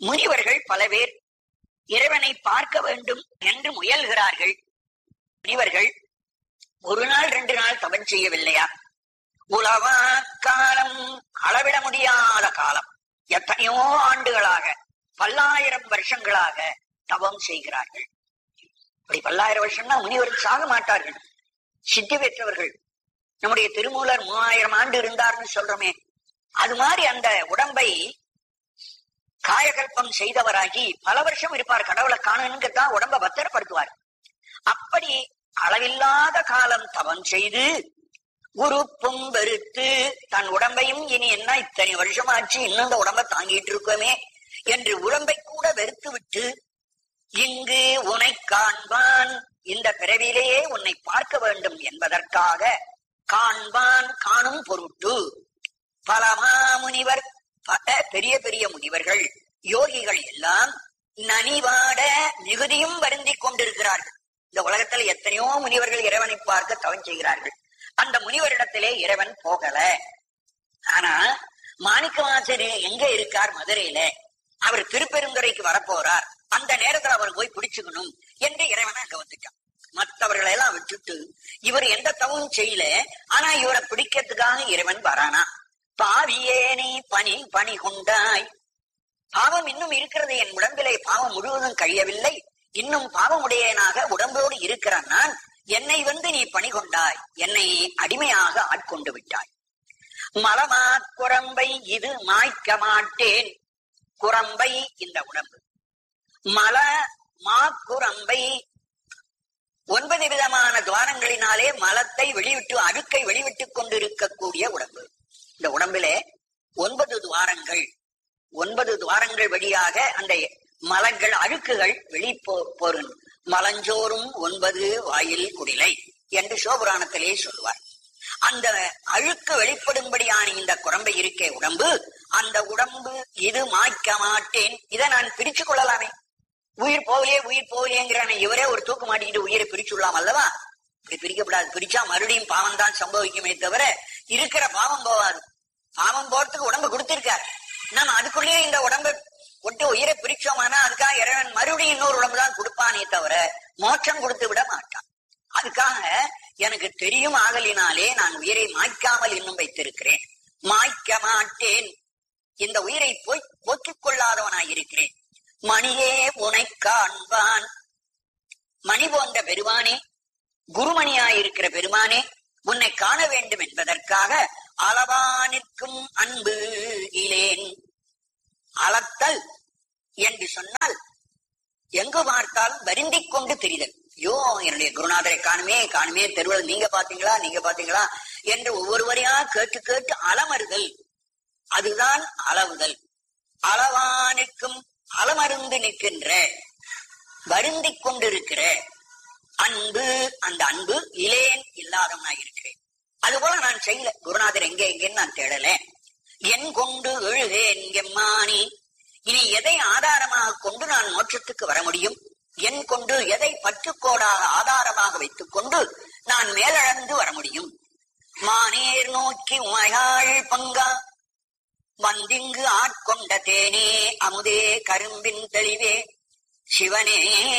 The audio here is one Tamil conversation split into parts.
முனிவர்கள் பல பேர் இறைவனை பார்க்க வேண்டும் என்று முயல்கிறார்கள் முனிவர்கள் ஒரு நாள் ரெண்டு நாள் தவம் செய்யவில்லையா உலவா காலம் அளவிட முடியாத காலம் எத்தனையோ ஆண்டுகளாக பல்லாயிரம் வருஷங்களாக தவம் செய்கிறார்கள் இப்படி பல்லாயிரம் வருஷம்னா முனிவர் சாக மாட்டார்கள் சித்தி பெற்றவர்கள் நம்முடைய திருமூலர் மூவாயிரம் ஆண்டு இருந்தார்னு சொல்றோமே அது மாதிரி அந்த உடம்பை காயகல்பம் செய்தவராகி பல வருஷம் இருப்பார் கடவுளை காணனுக்கு தான் உடம்ப பத்திரப்படுத்துவார் அப்படி அளவில்லாத காலம் தவம் செய்து உறுப்பும் வெறுத்து தன் உடம்பையும் இனி என்ன இத்தனை வருஷமாச்சு இன்னும் இந்த உடம்ப தாங்கிட்டு இருக்கோமே என்று உடம்பை கூட வெறுத்து விட்டு இங்கு உன்னை காண்பான் இந்த பிறவிலேயே உன்னை பார்க்க வேண்டும் என்பதற்காக காண்பான் காணும் பொருட்டு பலமா முனிவர் பல பெரிய பெரிய முனிவர்கள் யோகிகள் எல்லாம் நனிவாட மிகுதியும் வருந்திக் கொண்டிருக்கிறார்கள் இந்த உலகத்துல எத்தனையோ முனிவர்கள் இறைவனை பார்க்க தவம் செய்கிறார்கள் அந்த முனிவரிடத்திலே இறைவன் போகல ஆனா மாணிக்கவாசர் எங்க இருக்கார் மதுரையில அவர் திருப்பெருந்துறைக்கு வரப்போறார் அந்த நேரத்துல அவர் போய் பிடிச்சுக்கணும் என்று இறைவன் அங்க வந்துட்டான் மற்றவர்களை எல்லாம் விட்டுட்டு இவர் எந்த தவமும் செய்யல ஆனா இவரை பிடிக்கிறதுக்காக இறைவன் வரானா பாவியே நீ பனி பணி கொண்டாய் பாவம் இன்னும் இருக்கிறது என் உடம்பிலே பாவம் முழுவதும் கழியவில்லை இன்னும் பாவமுடையனாக உடம்போடு இருக்கிற நான் என்னை வந்து நீ பணி கொண்டாய் என்னை அடிமையாக ஆட்கொண்டு விட்டாய் மலமா குரம்பை இது மாய்க்க மாட்டேன் குரம்பை இந்த உடம்பு மல மா குரம்பை ஒன்பது விதமான துவாரங்களினாலே மலத்தை வெளிவிட்டு அழுக்கை வெளிவிட்டுக் கொண்டிருக்கக்கூடிய உடம்பு இந்த உடம்பிலே ஒன்பது துவாரங்கள் ஒன்பது துவாரங்கள் வழியாக அந்த மலங்கள் அழுக்குகள் வெளி போரும் மலஞ்சோறும் ஒன்பது வாயில் குடிலை என்று சிவபுராணத்திலே சொல்லுவார் அந்த அழுக்கு வெளிப்படும்படியான இந்த குரம்பை இருக்கே உடம்பு அந்த உடம்பு இது மாய்க்க மாட்டேன் இதை நான் பிரிச்சு கொள்ளலாமே உயிர் போகலையே உயிர் போகலையேங்கிறான இவரே ஒரு தூக்கு மாட்டிக்கிட்டு உயிரை பிரிச்சு விடலாம் அல்லவா இப்படி பிரிக்கப்படாது பிரிச்சா மறுபடியும் பாவம் தான் சம்பவிக்குமே தவிர இருக்கிற பாவம் போவாது பாவம் போறதுக்கு உடம்பு கொடுத்திருக்காரு நம்ம அதுக்குள்ளேயே இந்த உடம்பு ஒட்டு உயிரை பிரிச்சோமானா அதுக்காக இறைவன் மறுபடியும் இன்னொரு உடம்பு தான் கொடுப்பானே தவிர மோட்சம் கொடுத்து விட மாட்டான் அதுக்காக எனக்கு தெரியும் ஆகலினாலே நான் உயிரை மாய்க்காமல் இன்னும் வைத்திருக்கிறேன் மாய்க்க மாட்டேன் இந்த உயிரை போய் போக்கிக் கொள்ளாதவனாய் இருக்கிறேன் மணியே உனை காண்பான் மணி போன்ற பெருமானே குருமணியாயிருக்கிற பெருமானே உன்னை காண வேண்டும் என்பதற்காக அளவானிற்கும் அன்பு இலேன் அளத்தல் என்று சொன்னால் எங்கு பார்த்தாலும் வருந்திக் கொண்டு தெரிதல் ஐயோ என்னுடைய குருநாதரை காணுமே காணுமே தெருவில் நீங்க பாத்தீங்களா நீங்க பாத்தீங்களா என்று ஒவ்வொருவரையா கேட்டு கேட்டு அலமறுதல் அதுதான் அளவுதல் அளவானுக்கும் அலமருந்து நிற்கின்ற வருந்திக் கொண்டிருக்கிற அன்பு அந்த அன்பு இலேன் இல்லாதவனாய் இருக்கிறேன் அதுபோல நான் செய்யல குருநாதர் எங்க எங்கன்னு நான் தேடல என் கொண்டு எழுகேன் எம்மானி இனி எதை ஆதாரமாக கொண்டு நான் மோட்சத்துக்கு வர முடியும் என் கொண்டு எதை பற்றுக்கோடாக ஆதாரமாக வைத்துக் கொண்டு நான் மேலழந்து வர முடியும் மானேர் நோக்கி உமையாள் பங்கா வந்திங்கு ஆட்கொண்ட தேனே அமுதே கரும்பின் தெளிவே சிவனே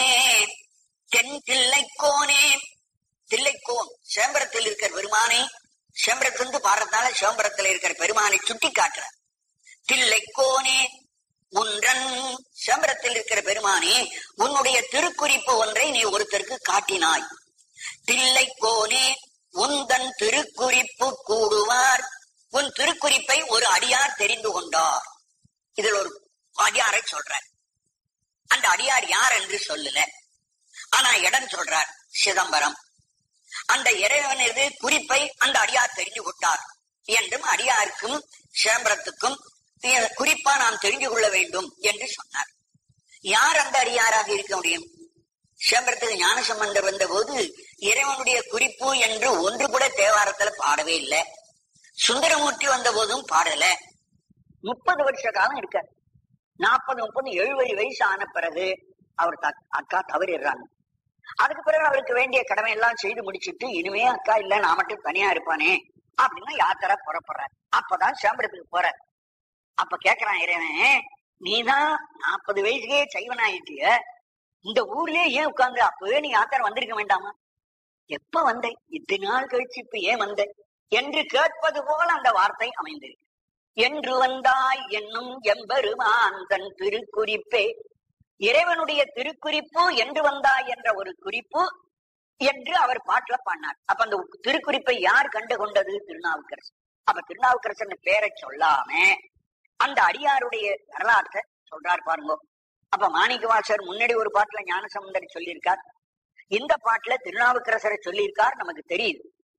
தென் தில்லைக்கோனே தில்லைக்கோன் சேம்பரத்தில் இருக்கிற பெருமானை சேம்பரத்திலிருந்து பாடுறதால சேம்பரத்தில் இருக்கிற பெருமானை சுட்டி காட்டுற தில்லைக்கோனே உன்றன் சேம்பரத்தில் இருக்கிற பெருமானே உன்னுடைய திருக்குறிப்பு ஒன்றை நீ ஒருத்தருக்கு காட்டினாய் தில்லைக்கோனே உந்தன் திருக்குறிப்பு கூடுவார் உன் திருக்குறிப்பை ஒரு அடியார் தெரிந்து கொண்டார் இதில் ஒரு அடியாரை சொல்றார் அந்த அடியார் யார் என்று சொல்லல ஆனா இடம் சொல்றார் சிதம்பரம் அந்த இறைவனது குறிப்பை அந்த அடியார் தெரிந்து கொண்டார் என்றும் அடியாருக்கும் சிதம்பரத்துக்கும் குறிப்பா நாம் தெரிந்து கொள்ள வேண்டும் என்று சொன்னார் யார் அந்த அடியாராக இருக்க முடியும் சிதம்பரத்துக்கு ஞான சம்பந்தர் வந்த போது இறைவனுடைய குறிப்பு என்று ஒன்று கூட தேவாரத்துல பாடவே இல்லை சுந்தரமூர்த்தி வந்த போதும் பாடல முப்பது வருஷ காலம் இருக்கார் நாற்பது முப்பது எழுபது வயசு ஆன பிறகு அவர் அக்கா தவறிடுறாங்க அதுக்கு பிறகு அவருக்கு வேண்டிய கடமை எல்லாம் செய்து முடிச்சிட்டு இனிமே அக்கா இல்ல நான் மட்டும் தனியா இருப்பானே அப்படின்னு யாத்திரை புறப்படுறார் அப்பதான் சேம்பரத்துக்கு போறார் அப்ப கேக்குறான் இறைவன் நீதான் நாற்பது வயசுக்கே சைவனாயிட்டிய இந்த ஊர்லயே ஏன் உட்கார்ந்து அப்பவே நீ யாத்திரை வந்திருக்க வேண்டாமா எப்ப வந்த இத்தனை நாள் கழிச்சு இப்ப ஏன் வந்த என்று கேட்பது போல அந்த வார்த்தை அமைந்திருக்கு என்று வந்தாய் என்னும் எம்பெருமான் தன் திருக்குறிப்பே இறைவனுடைய திருக்குறிப்பு என்று வந்தாய் என்ற ஒரு குறிப்பு என்று அவர் பாட்டுல பாடினார் அப்ப அந்த திருக்குறிப்பை யார் கண்டு கொண்டது திருநாவுக்கரசர் அப்ப திருநாவுக்கரசன் பேரை சொல்லாம அந்த அடியாருடைய வரலாற்றை சொல்றார் பாருங்க அப்ப மாணிக்கவாசர் முன்னாடி ஒரு பாட்டுல ஞானசமுந்தர் சொல்லியிருக்கார் இந்த பாட்டுல திருநாவுக்கரசரை சொல்லியிருக்கார் நமக்கு தெரியுது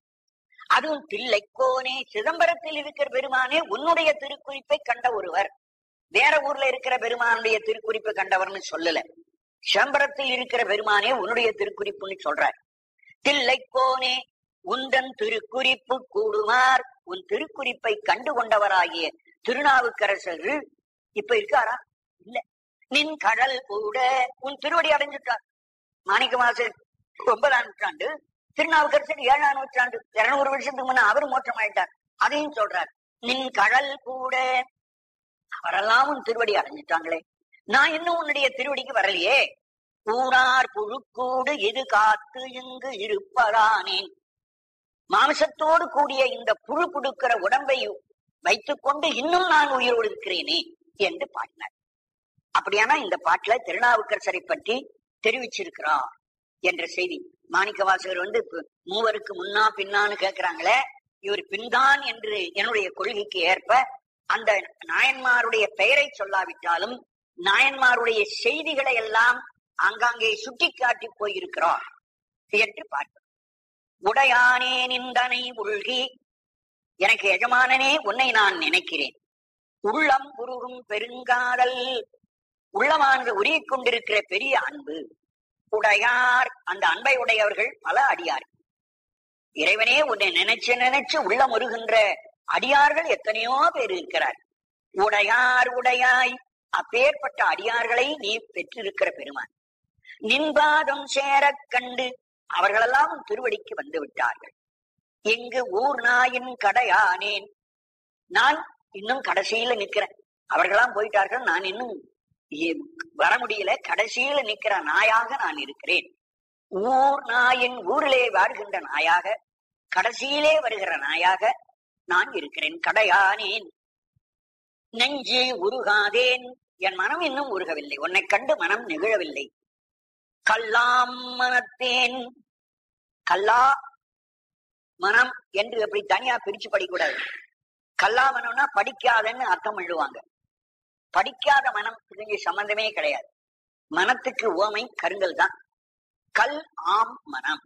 அதுவும் தில்லைக்கோனே சிதம்பரத்தில் இருக்கிற பெருமானே உன்னுடைய திருக்குறிப்பை கண்ட ஒருவர் வேற ஊர்ல இருக்கிற பெருமானுடைய திருக்குறிப்பை கண்டவர்னு சொல்லல சிதம்பரத்தில் இருக்கிற பெருமானே உன்னுடைய திருக்குறிப்புன்னு சொல்றார் தில்லைக்கோனே உந்தன் திருக்குறிப்பு கூடுமார் உன் திருக்குறிப்பை கண்டு கொண்டவராகிய திருநாவுக்கரசர் இப்ப இருக்காரா இல்ல நின் கடல் கூட உன் திருவடி அடைஞ்சிட்டார் மாணிக்கவாசர் ஒன்பதாம் நூற்றாண்டு திருநாவுக்கரசர் ஏழாம் நூற்றாண்டு இருநூறு வருஷத்துக்கு முன்ன அவர் மோட்சம் ஆயிட்டார் அதையும் சொல்றார் நின் கடல் கூட அவரெல்லாம் உன் திருவடி அடைஞ்சிட்டாங்களே நான் இன்னும் உன்னுடைய திருவடிக்கு வரலையே ஊரார் புழுக்கூடு இது காத்து இங்கு இருப்பதானேன் மாமிசத்தோடு கூடிய இந்த புழு புடுக்கிற உடம்பை வைத்துக் கொண்டு இன்னும் நான் உயிரோடு இருக்கிறேனே என்று பாடினார் அப்படியானா இந்த பாட்டுல திருநாவுக்கரசரை பற்றி தெரிவிச்சிருக்கிறார் என்ற செய்தி மாணிக்க வாசகர் வந்து மூவருக்கு முன்னா பின்னான்னு கேட்கிறாங்களே இவர் பின்தான் என்று என்னுடைய கொள்கைக்கு ஏற்ப அந்த நாயன்மாருடைய பெயரை சொல்லாவிட்டாலும் நாயன்மாருடைய செய்திகளை எல்லாம் ஆங்காங்கே சுட்டி காட்டி போயிருக்கிறார் என்று பார்க்கிறோம் உடையானே நிந்தனை உள்கி எனக்கு எஜமானனே உன்னை நான் நினைக்கிறேன் உள்ளம் உருகும் பெருங்காதல் உள்ளமானது உருகி கொண்டிருக்கிற பெரிய அன்பு உடையார் அந்த அன்பை உடையவர்கள் பல அடியார் இறைவனே உன்னை நினைச்சு நினைச்சு உள்ளம் உருகின்ற அடியார்கள் எத்தனையோ பேர் இருக்கிறார் உடையார் உடையாய் அப்பேற்பட்ட அடியார்களை நீ பெற்றிருக்கிற பெருமான் நின்பாதம் சேரக் கண்டு அவர்களெல்லாம் திருவடிக்கு வந்து விட்டார்கள் எங்கு ஊர் நாயின் கடையானேன் நான் இன்னும் கடைசியில நிக்கிறேன் அவர்களாம் போயிட்டார்கள் நான் இன்னும் வர முடியல கடைசியில நிக்கிற நாயாக நான் இருக்கிறேன் ஊர் நாயின் ஊரிலே வாழ்கின்ற நாயாக கடைசியிலே வருகிற நாயாக நான் இருக்கிறேன் கடையானேன் நெஞ்சு உருகாதேன் என் மனம் இன்னும் உருகவில்லை உன்னை கண்டு மனம் நெகிழவில்லை கல்லாம் மனத்தேன் கல்லா மனம் என்று எப்படி தனியா பிரிச்சு படிக்கூடாது கல்லா மனம்னா படிக்காதன்னு அர்த்தம் எழுதுவாங்க படிக்காத மனம் இங்க சம்பந்தமே கிடையாது மனத்துக்கு ஓமை கருங்கல் தான் கல் ஆம் மனம்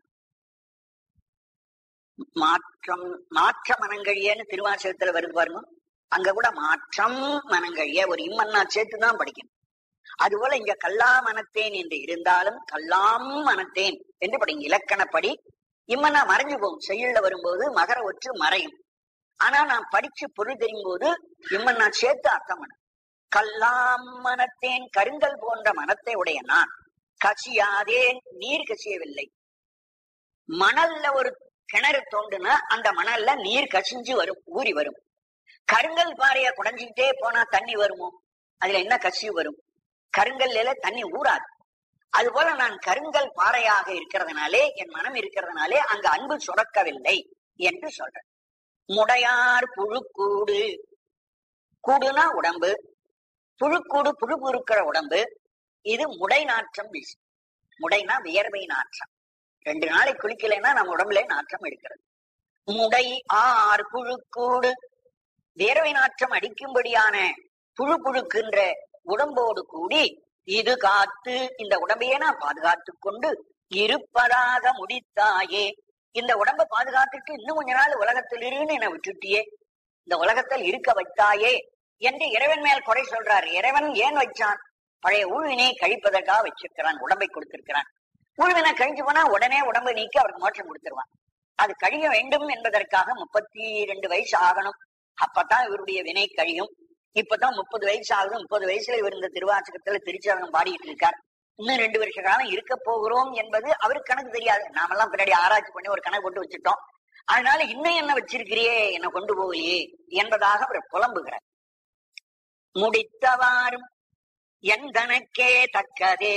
மாற்றம் மாற்ற மனங்கழியன்னு திருவாசகத்துல வருது பாருங்க அங்க கூட மாற்றம் மனங்கழிய ஒரு இம்மன்னா சேர்த்துதான் படிக்கணும் அதுபோல இங்க கல்லா மனத்தேன் என்று இருந்தாலும் கல்லாம் மனத்தேன் என்று படிங்க இலக்கணப்படி இம்மன்னா மறைஞ்சு போகும் செயல்ல வரும்போது மகர ஒற்று மறையும் ஆனா நான் படிச்சு பொருள் தெரியும் போது இம்மன்னா சேர்த்து அர்த்தம் பண்ண கல்லாம் மனத்தேன் கருங்கல் போன்ற மனத்தை உடைய நான் கசியாதேன் நீர் கசியவில்லை மணல்ல ஒரு கிணறு தோண்டுனா அந்த மணல்ல நீர் கசிஞ்சு வரும் ஊறி வரும் கருங்கல் பாறைய குடைஞ்சிக்கிட்டே போனா தண்ணி வருமோ அதுல என்ன கசிவு வரும் கருங்கல்ல தண்ணி ஊறாது அதுபோல நான் கருங்கல் பாறையாக இருக்கிறதுனாலே என் மனம் இருக்கிறதுனாலே அங்க அன்பு சுரக்கவில்லை என்று சொல்றேன் முடையார் புழுக்கூடு கூடுனா உடம்பு புழுக்கூடு புழு பொறுக்கிற உடம்பு இது முடை நாற்றம் வீசும் முடைனா வியர்வை நாற்றம் ரெண்டு நாளைக்கு குளிக்கலைன்னா நம்ம உடம்புல நாற்றம் எடுக்கிறது முடை ஆர் புழுக்கூடு வியர்வை நாற்றம் அடிக்கும்படியான புழு புழுக்கின்ற உடம்போடு கூடி இது காத்து இந்த உடம்பையே நான் பாதுகாத்து கொண்டு இருப்பதாக முடித்தாயே இந்த உடம்ப பாதுகாத்துட்டு இன்னும் கொஞ்ச நாள் உலகத்தில் இருன்னு என்னை விட்டுட்டியே இந்த உலகத்தில் இருக்க வைத்தாயே என்று இறைவன் மேல் குறை சொல்றார் இறைவன் ஏன் வச்சான் பழைய ஊழ்வினை கழிப்பதற்காக வச்சிருக்கிறான் உடம்பை கொடுத்திருக்கிறான் ஊழ்வினை கழிஞ்சு போனா உடனே உடம்பை நீக்கி அவருக்கு மோட்சம் கொடுத்துருவான் அது கழிய வேண்டும் என்பதற்காக முப்பத்தி ரெண்டு வயசு ஆகணும் அப்பதான் இவருடைய வினை கழியும் இப்பதான் முப்பது வயசு ஆகுது முப்பது வயசுல இவர் இந்த திருவாசகத்துல திருச்சரணம் பாடிட்டு இருக்கார் இன்னும் ரெண்டு வருஷ காலம் இருக்க போகிறோம் என்பது அவருக்கு கணக்கு தெரியாது நாமெல்லாம் பின்னாடி ஆராய்ச்சி பண்ணி ஒரு கணக்கு போட்டு வச்சுட்டோம் அதனால இன்னும் என்ன வச்சிருக்கிறியே என்ன கொண்டு போகலையே என்பதாக அவர் புலம்புகிறார் முடித்தவாறும் எந்தனக்கே தக்கதே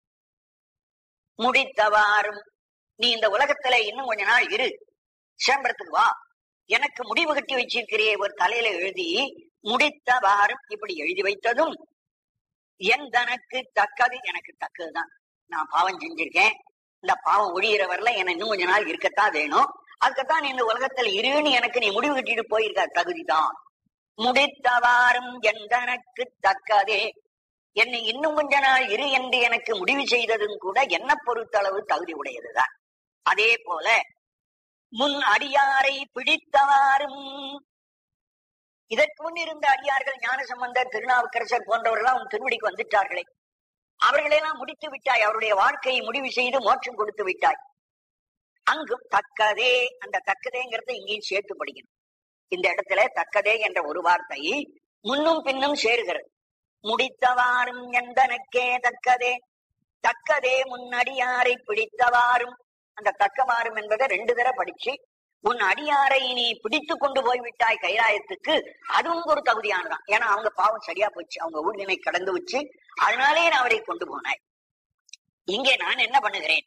முடித்தவாறும் நீ இந்த உலகத்துல இன்னும் கொஞ்ச நாள் இரு சிதம்பரத்துக்கு வா எனக்கு முடிவு கட்டி வச்சிருக்கிறியே ஒரு தலையில எழுதி முடித்தவாறும் இப்படி எழுதி வைத்ததும் எந்தனக்கு தக்கது எனக்கு தக்கதுதான் நான் பாவம் செஞ்சிருக்கேன் இந்த பாவம் ஒழியிற வரல என்ன இன்னும் கொஞ்ச நாள் இருக்கத்தான் வேணும் அதுக்குத்தான் நீ இந்த உலகத்துல இருன்னு எனக்கு நீ முடிவு கட்டிட்டு போயிருக்க தகுதிதான் முடித்தவாறும் எந்தனக்கு தக்கதே என்னை இன்னும் கொஞ்ச நாள் இரு என்று எனக்கு முடிவு செய்ததும் கூட என்ன பொறுத்தளவு தகுதி உடையதுதான் அதே போல முன் அடியாரை பிடித்தவாறும் இதற்கு முன் இருந்த அடியார்கள் ஞானசம்பந்தர் திருநாவுக்கரசர் போன்றவர்கள் உன் திருவடிக்கு வந்துட்டார்களே அவர்களெல்லாம் முடித்து விட்டாய் அவருடைய வாழ்க்கையை முடிவு செய்து மோட்சம் கொடுத்து விட்டாய் அங்கும் தக்கதே அந்த தக்கதேங்கிறத இங்கேயும் சேர்த்து படிக்கணும் இந்த இடத்துல தக்கதே என்ற ஒரு வார்த்தை முன்னும் பின்னும் சேருகிறது முடித்தவாறும் எந்தனக்கே தக்கதே தக்கதே முன்னடியாரை பிடித்தவாறும் அந்த தக்கவாறும் என்பதை ரெண்டு தடவை படிச்சு உன் அடியாரை நீ பிடித்து கொண்டு போய்விட்டாய் கைலாயத்துக்கு அதுவும் ஒரு தகுதியானதான் ஏன்னா அவங்க பாவம் சரியா போச்சு அவங்க ஊழியனை கடந்து வச்சு அதனாலே நான் அவரை கொண்டு போனாய் இங்கே நான் என்ன பண்ணுகிறேன்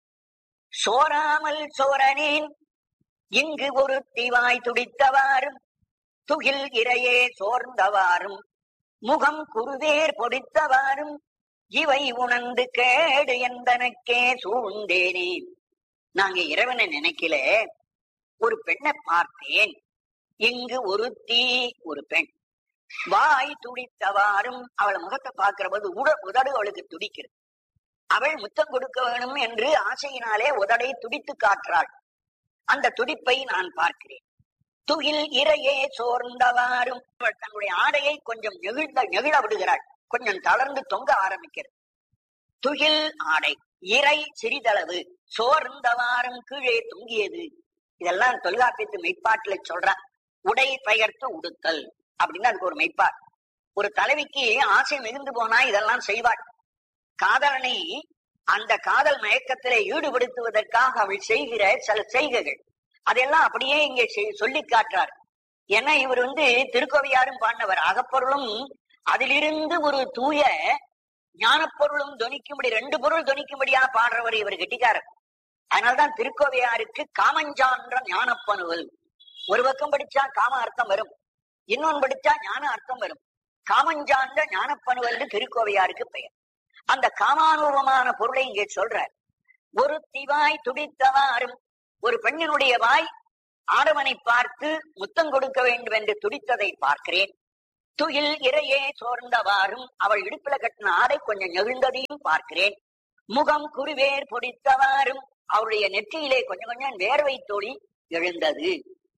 சோராமல் சோரனேன் இங்கு ஒரு திவாய் துடித்தவாறும் துகில் இரையே சோர்ந்தவாறும் முகம் குருவேர் பொடித்தவாறும் இவை உணர்ந்து கேடு என்பனக்கே சூழ்ந்தேனே நாங்க இறைவனை நினைக்கல ஒரு பெண்ணை பார்த்தேன் இங்கு ஒரு தீ ஒரு பெண் வாய் துடித்தவாறும் அவள் முகத்தை பார்க்கிற போது உட உதடு அவளுக்கு துடிக்கிறது அவள் முத்தம் கொடுக்க வேணும் என்று ஆசையினாலே உதடை துடித்து காட்டுறாள் அந்த துடிப்பை நான் பார்க்கிறேன் துகில் இரையே சோர்ந்தவாறும் அவள் தன்னுடைய ஆடையை கொஞ்சம் நெகிழ்ந்த நெகிழ விடுகிறாள் கொஞ்சம் தளர்ந்து தொங்க ஆரம்பிக்கிறது துகில் ஆடை இறை சிறிதளவு சோர்ந்தவாறும் கீழே தொங்கியது இதெல்லாம் தொல்காப்பியத்து மெய்ப்பாட்டுல சொல்றான் உடை பெயர்த்து உடுத்தல் அப்படின்னு அதுக்கு ஒரு மெய்ப்பாட் ஒரு தலைவிக்கு ஆசை மிகுந்து போனா இதெல்லாம் செய்வாள் காதலனை அந்த காதல் மயக்கத்திலே ஈடுபடுத்துவதற்காக அவள் செய்கிற சில செய்கைகள் அதெல்லாம் அப்படியே இங்கே சொல்லி காட்டுறார் ஏன்னா இவர் வந்து திருக்கோவையாரும் பாடினவர் அகப்பொருளும் அதிலிருந்து ஒரு தூய ஞானப்பொருளும் துணிக்கும்படி ரெண்டு பொருள் துணிக்கும்படியா பாடுறவர் இவர் கெட்டிக்காரர் அதனால்தான் திருக்கோவையாருக்கு காமஞ்சான்ற ஞானப்பணுவல் ஒரு பக்கம் படிச்சா காம அர்த்தம் வரும் இன்னொன்னு படிச்சா ஞான அர்த்தம் வரும் காமஞ்சான்ற ஞானப்பணுவல் திருக்கோவையாருக்கு பெயர் அந்த காமானுபவமான பொருளை இங்கே சொல்றார் ஒரு திவாய் துடித்தவாறும் ஒரு பெண்ணினுடைய வாய் ஆடவனை பார்த்து முத்தம் கொடுக்க வேண்டும் என்று துடித்ததை பார்க்கிறேன் துயில் இரையே சோர்ந்தவாறும் அவள் இடுப்புல கட்டின ஆடை கொஞ்சம் நெகிழ்ந்ததையும் பார்க்கிறேன் முகம் குருவேர் பொடித்தவாறும் அவருடைய நெற்றியிலே கொஞ்சம் கொஞ்சம் வேர்வை தொழி எழுந்தது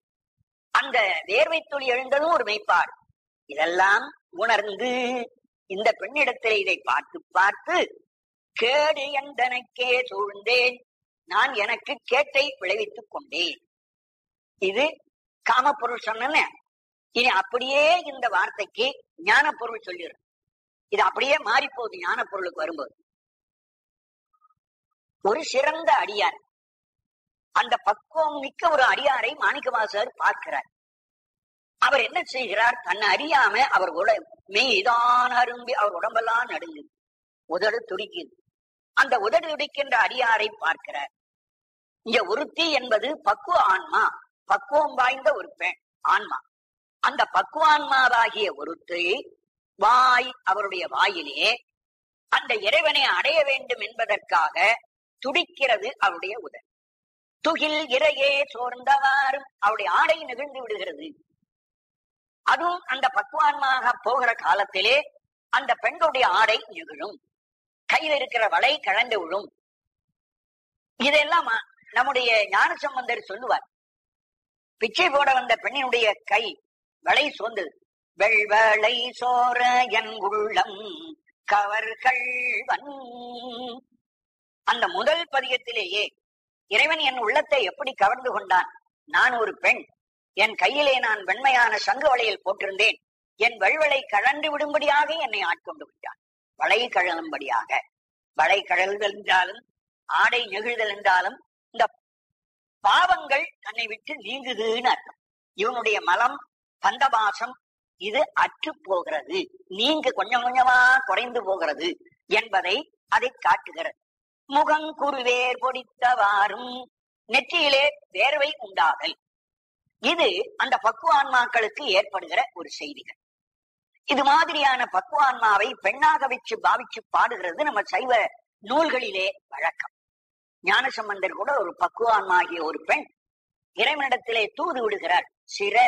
அந்த வேர்வை தொழி எழுந்ததும் ஒரு மெய்ப்பாடு இதெல்லாம் உணர்ந்து இந்த பெண்ணிடத்தில் இதை பார்த்து பார்த்து கேடு எந்தனக்கே சூழ்ந்தேன் நான் எனக்கு கேட்டை விளைவித்துக் கொண்டேன் இது காமப்பொருள் சொன்ன இனி அப்படியே இந்த வார்த்தைக்கு ஞான பொருள் சொல்லிடுறேன் இது அப்படியே மாறி போகுது ஞான பொருளுக்கு வரும்போது ஒரு சிறந்த அடியார் அந்த பக்குவம் மிக்க ஒரு அடியாரை மாணிக்கவாசர் பார்க்கிறார் அவர் என்ன செய்கிறார் தன்னை அறியாம அவர் உட மெய்தான் அரும்பி அவர் உடம்பெல்லாம் நடுங்குது உதடு துடிக்குது அந்த உதடு துடிக்கின்ற அடியாரை பார்க்கிறார் இங்க ஒருத்தி என்பது பக்குவ ஆன்மா பக்குவம் வாய்ந்த ஒரு பெண் ஆன்மா அந்த பக்குவான்மாவாகிய ஒருத்தி வாய் அவருடைய வாயிலே அந்த இறைவனை அடைய வேண்டும் என்பதற்காக துடிக்கிறது அவருடைய உதல் துகில் இறையே சோர்ந்தவாறும் அவருடைய ஆடை நெகிழ்ந்து விடுகிறது அதுவும் அந்த பக்குவான்மாக போகிற காலத்திலே அந்த பெண்களுடைய ஆடை நெகிழும் கையில் இருக்கிற வலை கழண்டு விழும் இதெல்லாம் நம்முடைய ஞானசம்பந்தர் சொல்லுவார் பிச்சை போட வந்த பெண்ணினுடைய கை வளை சோர்ந்தது வெள்வளை சோர என் உள்ளம் கவர்கள் அந்த முதல் பதிகத்திலேயே இறைவன் என் உள்ளத்தை எப்படி கவர்ந்து கொண்டான் நான் ஒரு பெண் என் கையிலே நான் வெண்மையான சங்கு வளையல் போட்டிருந்தேன் என் வல்வளை கழண்டு விடும்படியாக என்னை ஆட்கொண்டு விட்டான் வளை கழலும்படியாக வளை கழல்தல் என்றாலும் ஆடை நெகிழ்தல் என்றாலும் இந்த பாவங்கள் தன்னை விட்டு நீங்குதுன்னு அர்த்தம் இவனுடைய மலம் பந்தபாசம் இது அற்று போகிறது நீங்க கொஞ்சம் கொஞ்சமா குறைந்து போகிறது என்பதை அதை காட்டுகிறது முகங்குருவேர் பொடித்தவாறும் நெற்றியிலே வேர்வை உண்டாதல் இது அந்த பக்குவான்மாக்களுக்கு ஏற்படுகிற ஒரு செய்திகள் இது மாதிரியான பக்குவான்மாவை பெண்ணாக வச்சு பாவிச்சு பாடுகிறது நம்ம சைவ நூல்களிலே வழக்கம் ஞானசம்பந்தர் கூட ஒரு பக்குவான்மாகிய ஒரு பெண் இறைவனிடத்திலே தூது விடுகிறார் சிற